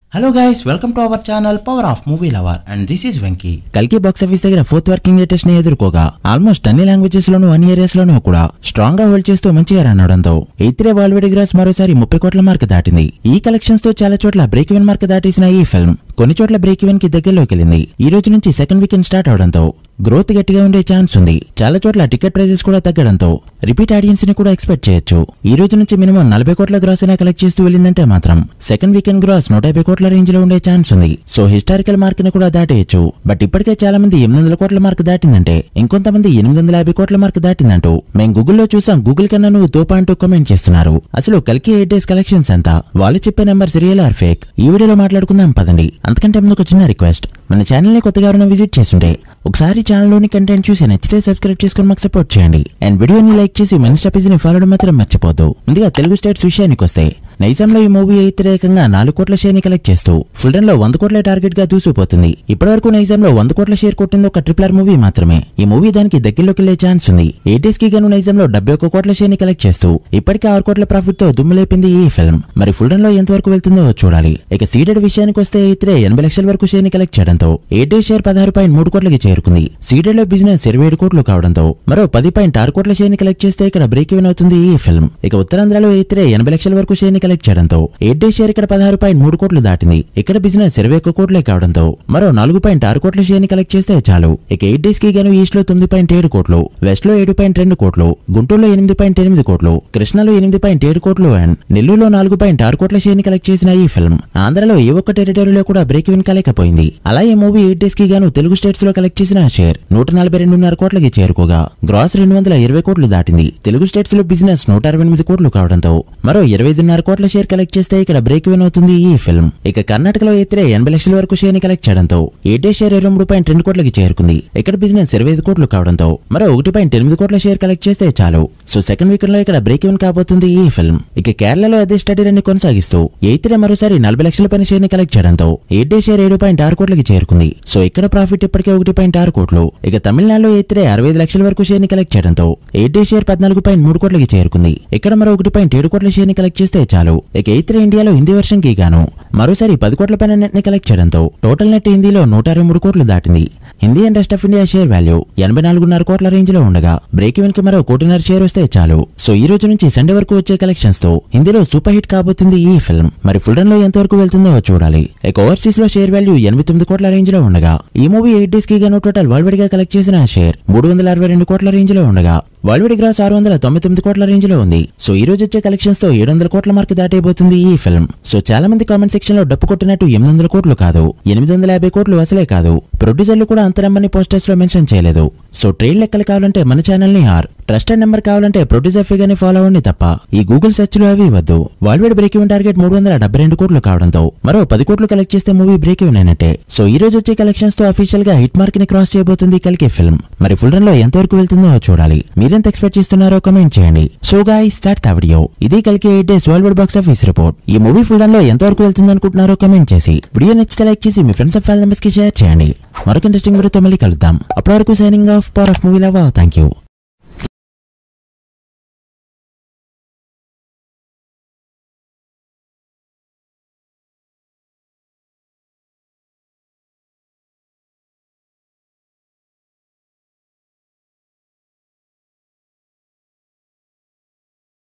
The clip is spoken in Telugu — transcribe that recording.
hello guys welcome to our channel power of movie lover and this is Venky కల్కి బాక్స్ ఆఫీస్ దగ్గర ఫోర్త్ వర్కింగ్ లేటెస్ట్ ని ఎదుర్కోగా ఆల్మోస్ట్ అన్ని లాంగ్వేజెస్ లోను అన్ని ఏరియాస్ లోనూ కూడా స్ట్రాంగ్ గా హోల్డ్ చేస్తూ మంచిగా రన్ అవడంతో ఎయిత్రే వాల్వేడి గ్రాస్ మరోసారి ముప్పై కోట్ల మార్క్ దాటింది ఈ కలెక్షన్స్ తో చాలా చోట్ల బ్రేక్ ఈవెన్ మార్క్ దాటేసిన ఈ ఫిల్మ్ కొన్ని చోట్ల బ్రేక్ ఈవెన్ కి దగ్గరలోకి వెళ్ళింది ఈ రోజు నుంచి సెకండ్ వీకెండ్ స్టార్ట్ అవడంతో గ్రోత్ గట్టిగా ఉండే ఛాన్స్ ఉంది చాలా చోట్ల టికెట్ ప్రైజెస్ కూడా తగ్గడంతో రిపీట్ ఆడియన్స్ ని కూడా ఎక్స్పెక్ట్ చేయొచ్చు ఈ రోజు నుంచి మినిమం నలభై కోట్ల గ్రాస్ అయినా కలెక్ట్ చేస్తూ వెళ్ళిందంటే మాత్రం సెకండ్ వీకెండ్ గ్రాస్ నూట యాభై కోట్ల రేంజ్ లో ఉండే ఛాన్స్ ఉంది సో హిస్టారికల్ మార్క్ ని కూడా దాటేయచ్చు బట్ ఇప్పటికే చాలా మంది ఎనిమిది వందల కోట్ల మార్క్ దాటిందంటే ఇంకొంతమంది ఎనిమిది వందల యాభై కోట్ల మార్క్ దాటిందంటూ మేము గూగుల్లో చూసాం గూగుల్ కన్నా నువ్వు తోపా అంటూ కామెంట్ చేస్తున్నారు అసలు కల్కి ఎయిట్ డేస్ కలెక్షన్స్ ఎంత వాళ్ళు చెప్పే నెంబర్స్ రియల్ ఆర్ ఫేక్ ఈ వీడియోలో మాట్లాడుకుందాం పదండి అంతకంటే ముందు ఒక చిన్న రిక్వెస్ట్ మన ఛానల్ ని కొత్తగా ఎవరైనా విజిట్ చేస్తుంటే ఒకసారి ఛానల్లోని కంటెంట్ చూసి నచ్చితే సబ్స్క్రైబ్ చేసుకుని మాకు సపోర్ట్ చేయండి అండ్ వీడియోని లైక్ చేసి మన ని ఫాలో మాత్రం మర్చిపోద్దు ముందుగా తెలుగు స్టేట్స్ విషయానికి వస్తే నైజాంలో ఈ మూవీ వ్యతిరేకంగా నాలుగు కోట్ల షేర్ ని కలెక్ట్ చేస్తూ ఫుల్ రన్ లో వంద కోట్ల టార్గెట్ గా దూసిపోతుంది ఇప్పటివరకు నైజాంలో వంద కోట్ల షేర్ కొట్టింది ఒక ట్రిపులర్ మూవీ మాత్రమే ఈ మూవీ దానికి దగ్గరలోకి వెళ్లే ఛాన్స్ ఉంది ఎయిట్ డేస్ కి గాను నైజాంలో డెబ్బై ఒక్క కోట్ల షేర్ ని కలెక్ట్ చేస్తూ ఇప్పటికే ఆరు కోట్ల ప్రాఫిట్ తో దుమ్ము లేపింది ఈ ఫిల్మ్ మరి ఫుల్ రన్ లో ఎంత వరకు వెళ్తుందో చూడాలి ఇక సీడెడ్ విషయానికి వస్తే ఇతరే ఎనభై లక్షల వరకు షేర్ ని కలెక్ట్ చేయడంతో ఎయిట్ డేస్ షేర్ పదహారు పాయింట్ మూడు కోట్లకి చేరుకుంది సీడెడ్ లో బిజినెస్ ఇరవై ఏడు కోట్లు కావడంతో మరో పది పాయింట్ ఆరు కోట్ల షేర్ ని కలెక్ట్ చేస్తే ఇక్కడ బ్రేక్ ఈవెన్ అవుతుంది ఈ ఫిల్మ్ ఇక ఉత్తరాంధ్రలో ఇతరే ఎనభై లక్షల వరకు షేర్ ని కలెక్ట్ చేయడంతో ఎయిట్ డేస్ షేర్ ఇక్కడ పదహారు పాయింట్ మూడు కోట్లు దాటింది ఇక్కడ బిజినెస్ ఇరవై ఒక్క కోట్లే కావడంతో మరో నాలుగు పాయింట్ ఆరు కోట్ల షేర్ ని కలెక్ట్ చేస్తే చాలు ఇక ఎయిట్ డేస్ కి గాను ఈస్ట్ లో తొమ్మిది పాయింట్ ఏడు కోట్లు వెస్ట్ లో ఏడు పాయింట్ రెండు కోట్లు గుంటూరులో ఎనిమిది పాయింట్ ఎనిమిది కోట్లు కృష్ణలో ఎనిమిది పాయింట్ ఏడు కోట్లు అండ్ నెల్లూరులో నాలుగు పాయింట్ ఆరు కోట్ల షేర్ ని కలెక్ట్ చేసిన ఈ ఫిల్మ్ ఆంధ్రలో ఏ ఒక్క టెరిటరీలో కూడా బ్రేక్ ఈవెన్ కాలేకపోయింది అలా ఈ మూవీ ఎయిట్ డేస్ కి గాను తెలుగు స్టేట్స్ లో కలెక్ట్ చేసిన షేర్ నూట నలభై రెండున్నర కోట్లకి చేరుకోగా గ్రాస్ రెండు వందల ఇరవై కోట్లు దాటింది తెలుగు స్టేట్స్ లో బిజినెస్ నూట అరవై ఎనిమిది కోట్లు కావడంతో మరో ఇరవై ఐదున్నర కోట్ల షేర్ కలెక్ట్ చేస్తే ఇక్కడ బ్రేక్ ఈవెన్ అవుతుంది ఈ ఫిల్మ్ ఇక కర్ణాటకలో ఎత్తిరే ఎనభై లక్షల వరకు షేర్ ని కలెక్ట్ చేయడంతో ఎయిట్ డేస్ షేర్ ఇరవై మూడు పాయింట్ రెండు కోట్లకి చేరుకుంది ఇక్కడ బిజినెస్ ఇరవై ఐదు కోట్లు కావడంతో మరో ఒకటి పాయింట్ ఎనిమిది కోట్ల షేర్ కలెక్ట్ చేస్తే చాలు సో సెకండ్ వీకెండ్ లో ఇక్కడ బ్రేక్ ఈవెన్ కాబోతుంది ఈ ఫిల్మ్ ఇక కేరళలో అదే స్టడీ రన్ కొనసాగిస్తూ ఎయిత్ డే మరోసారి నలభై లక్షల పైన షేర్ ని కలెక్ట్ చేయడంతో ఎయిట్ డే షేర్ ఏడు పాయింట్ ఆరు కోట్లకి చేరుకుంది సో ఇక్కడ ప్రాఫిట్ ఇప్పటికే ఒకటి పాయింట్ ఆరు కోట్లు ఇక తమిళనాడులో ఎయిత్ డే అరవై ఐదు లక్షల వరకు షేర్ ని కలెక్ట్ చేయడంతో ఎయిట్ డే షేర్ పద్నాలుగు పాయింట్ మూడు కోట్లకి చేరుకుంది ఇక్కడ మరో ఒకటి పాయింట్ ఏడు కోట్ల షేర్ ని కలెక్ట్ చేస్తే చాలు ఇక ఎయిత్ డే ఇండియాలో హిందీ వర్షన్ కి గాను మరోసారి పది కోట్ల పైన నెట్ ని కలెక్ట్ చేయడంతో టోటల్ నెట్ హిందీలో నూట అరవై మూడు కోట్లు దాటింది Hindi and rest of India share value ఎనభై నాలుగున్నర కోట్ల రేంజ్ లో ఉండగా బ్రేక్ ఈవెన్ కి మరో కోటిన్నర షేర్ వస్తే చాలు సో ఈ రోజు నుంచి సండే వరకు వచ్చే కలెక్షన్స్ తో హిందీలో సూపర్ హిట్ కాబోతుంది ఈ ఫిల్మ్ మరి ఫుల్ రన్ లో ఎంత వరకు వెళ్తుందో చూడాలి ఇక ఓవర్సీస్ లో షేర్ వాల్యూ ఎనభై తొమ్మిది కోట్ల రేంజ్ లో ఉండగా ఈ మూవీ ఎయిట్ డేస్ కి గాను టోటల్ వరల్డ్ వైడ్ గా కలెక్ట్ చేసిన షేర్ మూడు వందల అరవై రెండు కోట్ల రేంజ్ లో ఉండగా వరల్డ్ వైడ్ గ్రాస్ ఆరు వందల తొంభై తొమ్మిది కోట్ల రేంజ్ లో ఉంది సో ఈ రోజు వచ్చే కలెక్షన్స్ తో ఏడు వందల కోట్ల మార్క్ దాటైపోతుంది ఈ ఫిల్మ్ సో చాలా మంది కామెంట్ సెక్షన్ లో డప్పు కొట్టినట్టు ఎనిమిది వందల కోట్లు కాదు ఎనిమిది వందల యాభై కోట్లు అసలే కాదు ప్రొడ్యూసర్లు కూడా అంత నెంబర్ని పోస్టర్స్ లో మెన్షన్ చేయలేదు సో ట్రైల్ లెక్కలు కావాలంటే మన ఛానల్ ని ఆర్ ట్రస్టెడ్ నెంబర్ కావాలంటే ప్రొడ్యూసర్ ఫిగర్ ని ఫాలో అవ్వండి తప్ప ఈ గూగుల్ సెర్చ్ లో అవి వద్దు వరల్డ్ బ్రేక్ ఈవెన్ టార్గెట్ మూడు వందల డెబ్బై రెండు కోట్లు కావడంతో మరో పది కోట్లు కలెక్ట్ చేస్తే మూవీ బ్రేక్ ఈవెన్ అయినట్టే సో ఈ రోజు వచ్చే కలెక్షన్స్ తో అఫీషియల్ గా హిట్ మార్క్ ని క్రాస్ చేయబోతుంది కలికే ఫిల్మ్ మరి ఫుల్ రన్ లో ఎంత వరకు వెళ్తుందో చూడాలి మీరెంత ఎక్స్పెక్ట్ చేస్తున్నారో కమెంట్ చేయండి so guys start the video ఇది కలికే eight days world box office report ఈ మూవీ ఫుల్ రన్ లో ఎంత వరకు వెళ్తుంది అనుకుంటున్నారో కమెంట్ చేసి వీడియో నచ్చితే లైక్ చేసి మీ ఫ్రెండ్స్ అండ్ ఫ్యామిలీ మెంబర్స్ కి షేర్ చేయండి మరొక ఇంట్రెస్టింగ్ వీడియోతో మళ్ళీ కలుద్దాం అప్పటి వరకు signing off power of movie love thank you